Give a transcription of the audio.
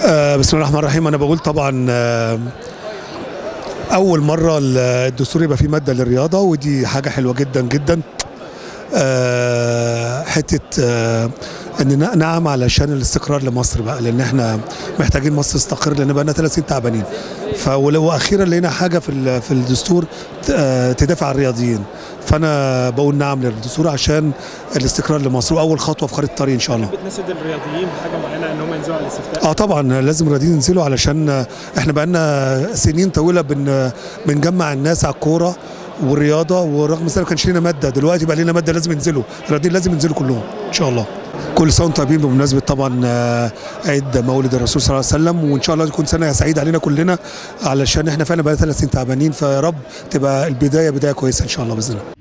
آه، بسم الله الرحمن الرحيم انا بقول طبعا آه، اول مره الدستور يبقى فيه ماده للرياضه ودي حاجه حلوه جدا جدا آه، حته آه، ان ن- نعم علشان الاستقرار لمصر بقى لان احنا محتاجين مصر تستقر لان بقى لنا 30 تعبانين فولو اخيرا لقينا حاجه في ال- في الدستور ت- آه، تدافع عن الرياضيين فانا بقول نعم للدستور عشان الاستقرار لمصر واول خطوه في خريطه الطريق ان شاء الله بتناشد الرياضيين بحاجه معينه ان هم ينزلوا على الاستفتاء اه طبعا لازم الرياضيين ينزلوا علشان احنا بقالنا سنين طويله بن بنجمع الناس على الكوره والرياضه ورغم ذلك ما كانش لنا ماده دلوقتي بقى لنا ماده لازم ينزلوا الرياضيين لازم ينزلوا كلهم ان شاء الله كل سنه وانتم طيبين بمناسبه طبعا آه، عيد مولد الرسول صلى الله عليه وسلم وان شاء الله تكون سنه سعيده علينا كلنا علشان احنا فعلا بقى ثلاث سنين تعبانين فيا رب تبقى البدايه بدايه كويسه ان شاء الله باذن الله